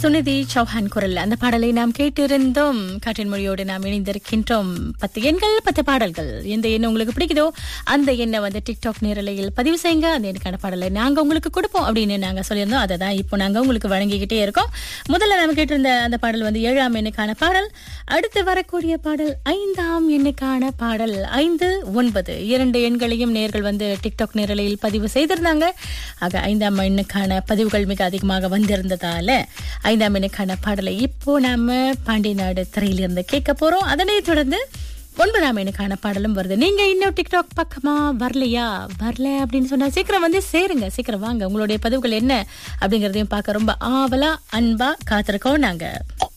சுனிதி சௌஹான் குரல் அந்த பாடலை நாம் கேட்டிருந்தோம் காற்றின் மொழியோடு நாம் இணைந்திருக்கின்றோம் பத்து எண்கள் பத்து பாடல்கள் எந்த எண்ணம் உங்களுக்கு பிடிக்குதோ அந்த எண்ணை வந்து டிக்டாக் நேரலையில் பதிவு செய்யுங்க அந்த எண்ணுக்கான பாடலை நாங்க உங்களுக்கு கொடுப்போம் அப்படின்னு நாங்க சொல்லியிருந்தோம் அதை தான் இப்போ நாங்க உங்களுக்கு வழங்கிக்கிட்டே இருக்கோம் முதல்ல நம்ம கேட்டிருந்த அந்த பாடல் வந்து ஏழாம் எண்ணுக்கான பாடல் அடுத்து வரக்கூடிய பாடல் ஐந்தாம் எண்ணுக்கான பாடல் ஐந்து ஒன்பது இரண்டு எண்களையும் நேர்கள் வந்து டிக்டாக் நேரலையில் பதிவு செய்திருந்தாங்க ஆக ஐந்தாம் எண்ணுக்கான பதிவுகள் மிக அதிகமாக வந்திருந்ததால ஐந்தாம் எண்ணுக்கான பாடலை இப்போ நாம பாண்டிய நாடு திரையிலிருந்து கேட்க போறோம் அதனை தொடர்ந்து ஒன்பதாம் எண்ணுக்கான பாடலும் வருது நீங்க இன்னும் டிக்டாக் பக்கமா வரலையா வரல அப்படின்னு சொன்னா சீக்கிரம் வந்து சேருங்க சீக்கிரம் வாங்க உங்களுடைய பதிவுகள் என்ன அப்படிங்கறதையும் பார்க்க ரொம்ப ஆவலா அன்பா காத்திருக்கோம் நாங்க